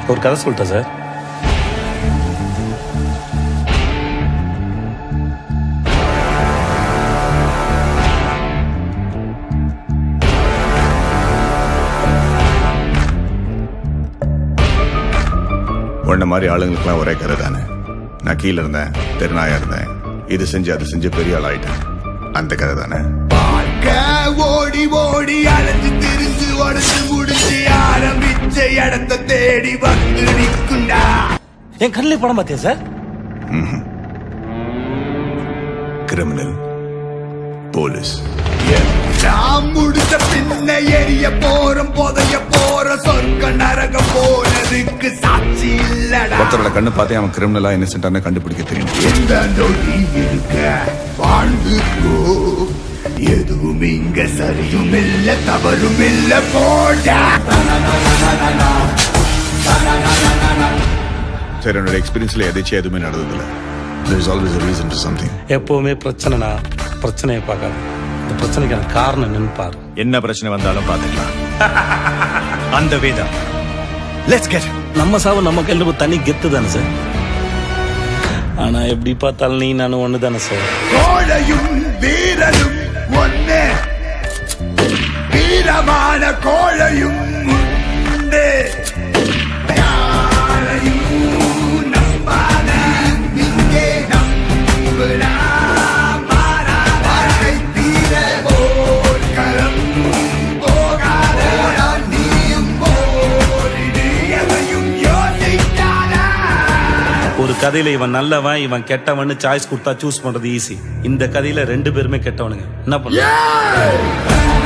ஒரு கதை சொல்லிட்டேன் சார் உன்ன மாதிரி ஆளுங்களுக்குலாம் ஒரே கதை தானே நான் கீழே இருந்தேன் தெருநாயா இருந்தேன் இது செஞ்சு அது செஞ்சு பெரிய ஆள் ஆயிட்டேன் அந்த கதை தானே ஓடி ஓடி அலைஞ்சு திரிஞ்சு உடச்சு முடிச்சு ஆரம்பிச்ச இடத்த தேடி வந்து நிற்குண்டா என் கண்ணிலே படம் பார்த்தியா சார் கிரிமினல் போலீஸ் நான் முடிச்ச பின்ன எரிய போறோம் புதைய போற சொர்க்க நரகம் போனதுக்கு சாட்சி இல்லடா ஒருத்தரோட கண்ணு பார்த்தே அவன் கிரிமினலா இன்னசென்டான கண்டுபிடிக்க தெரியும் எந்த நொடி இருக்க வாழ்ந்துக்கோ எதுவும் இங்க சரியும் இல்ல தவறும் இல்ல போடா சரி என்னோட எக்ஸ்பீரியன்ஸ்ல எதாச்சும் எதுவுமே நடந்ததில்ல there is always a reason to something எப்பவுமே பிரச்சனைனா பிரச்சனையை பார்க்காது இந்த பிரச்சனைக்கான காரணம் என்னன்னு பாரு என்ன பிரச்சனை வந்தாலும் பாத்துக்கலாம் அந்த வேதம் லெட்ஸ் கெட் நம்ம சாவு நம்ம கையில் ஒரு தனி கெத்து தானே சார் ஆனா எப்படி பார்த்தாலும் நீ நானும் ஒன்று தானே சார் கோழையும் வீரனும் ஒண்ணு வீரமான கோழையும் உண்டு யாரையும் நம்பாத இங்கே நம்புடா மாறா வாழ்க்கை தீர போர்க்களம் போகாத நீயும் போரிடு எதையும் யோசிக்காதா ஒரு கதையில இவன் நல்லவன் இவன் கெட்டவன் சாய்ஸ் கொடுத்தா சூஸ் பண்றது ஈஸி இந்த கதையில ரெண்டு பேருமே கெட்டவனுங்க என்ன பண்ண